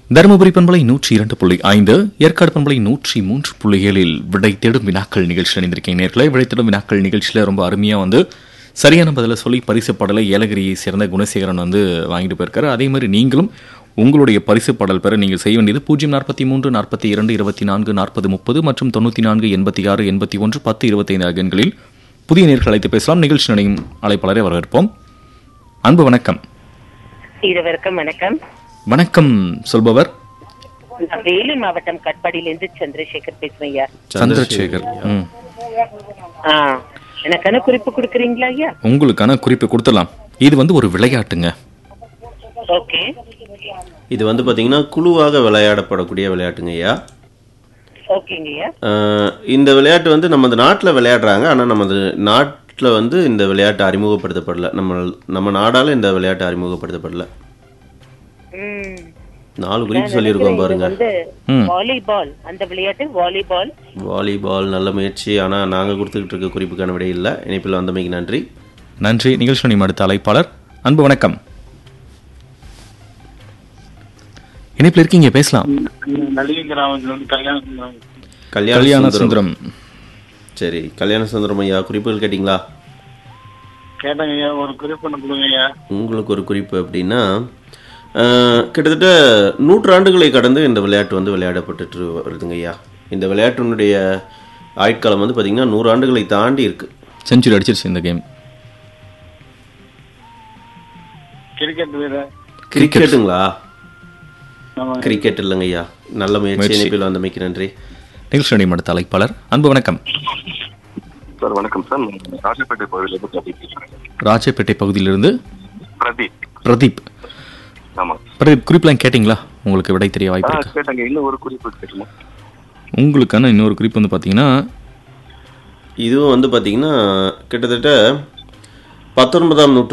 தருமபுரி பண்பலை நூற்றி இரண்டு புள்ளி ஐந்து ஏற்காடு பண்பலை நூற்றி மூன்று புள்ளி ஏழில் விடை தேடும் வினாக்கள் நிகழ்ச்சியில் இணைந்திருக்கீங்க நேர்களே விடை தேடும் வினாக்கள் நிகழ்ச்சியில் ரொம்ப அருமையாக வந்து சரியான பதிலை சொல்லி பரிசு பாடலை ஏலகிரியை சேர்ந்த குணசேகரன் வந்து வாங்கிட்டு போயிருக்காரு அதே மாதிரி நீங்களும் உங்களுடைய பரிசு பாடல் பெற நீங்கள் செய்ய வேண்டியது பூஜ்ஜியம் நாற்பத்தி மூன்று நாற்பத்தி இரண்டு இருபத்தி நான்கு நாற்பது முப்பது மற்றும் தொண்ணூற்றி நான்கு எண்பத்தி ஆறு எண்பத்தி ஒன்று பத்து இருபத்தைந்து ஆகிய எண்களில் புதிய நேர்கள் அழைத்து பேசலாம் நிகழ்ச்சி நினையும் அழைப்பாளரை வரவேற்போம் அன்பு வணக்கம் இருவருக்கும் வணக்கம் வணக்கம் சொல்பவர் நான் வேலூர் மாவட்டம் கட்பாடியிலிருந்து சந்திரசேகர் பேசுறேன் ஐயா சந்திரசேகர் ம். ஆ, எனக்கான குறிப்பு கொடுக்குறீங்களா ஐயா உங்களுக்கான குறிப்பு கொடுத்துடலாம் இது வந்து ஒரு விளையாட்டுங்க ஓகே இது வந்து பார்த்தீங்கன்னா குழுவாக விளையாடப்படக்கூடிய விளையாட்டுங்க ஐயா ஓகேங்க ஐயா அஹ் இந்த விளையாட்டு வந்து நமது நாட்டில் விளையாடுறாங்க ஆனால் நமது நாட்டில் வந்து இந்த விளையாட்டு அறிமுகப்படுத்தப்படல நம்ம நம்ம நாடால இந்த விளையாட்டு அறிமுகப்படுத்தப்படல ம். நாலு குறிப்பு சொல்லியிருக்கோம் இது பாருங்க வந்து ம். வாலிபால் அந்த விளையாட்டு வாலிபால் வாலிபால் நல்ல முயற்சி ஆனால் நாங்கள் கொடுத்துக்கிட்டு இருக்க குறிப்புக்கான விடை இல்லை இணைப்பில் வந்தமைக்கு நன்றி நன்றி நிகழ்ச்சி நிலையம் அடுத்த அழைப்பாளர் அன்பு வணக்கம் இணைப்பில் இருக்கீங்க பேசலாம் நலிகை கிராமத்துல வந்து கல்யாணம் பண்ணாங்க. கல்யாண கல்யாண சுந்தரம் சுந்தரம் சரி கல்யாண சுந்தரம் ஐயா குறிப்புகள் கேட்டிங்களா கேட்டாங்க ஐயா ஒரு குறிப்பு ஒண்ணு கொடுங்க ஐயா உங்களுக்கு ஒரு குறிப்பு அப்படின்னா அஹ், கிட்டத்தட்ட நூற்றாண்டுகளை கடந்து இந்த விளையாட்டு வந்து விளையாடப்பட்டுட்டு வருதுங்க ஐயா இந்த விளையாட்டினுடைய ஆயுட்காலம் வந்து பார்த்தீங்கன்னா நூறு ஆண்டுகளை தாண்டி இருக்கு செஞ்சுரி அடிச்சிருச்சு இந்த கேம் கிரிக்கெட் வீரர் கிரிக்கெட்டுங்களா ஆமாங்க கிரிக்கெட் இல்லைங்க ஐயா நல்ல முயற்சி முயற்சி. இணைப்பில் வந்தமைக்கு நன்றி நிகழ்ச்சி நிலையம் அடுத்த அழைப்பாளர் அன்பு வணக்கம் சார் வணக்கம் சார் நான் ராஜப்பேட்டை பகுதியிலிருந்து பிரதீப் பேசுறேன் ராஜப்பேட்டை பகுதியிலிருந்து பிரதீப் பிரதீப் ஆமா பிரதீப் குறிப்பெல்லாம் கேட்டிங்களா உங்களுக்கு விடை தெரிய வாய்ப்பு ஆ இருக்கு கேட்டாங்க இன்னும் ஒரு குறிப்பு கேட்கணும் உங்களுக்கான இன்னொரு குறிப்பு வந்து பார்த்தீங்கன்னா இதுவும் வந்து பார்த்தீங்கன்னா கிட்டத்தட்ட பத்தொன்பதாம் நூற்றாண்டு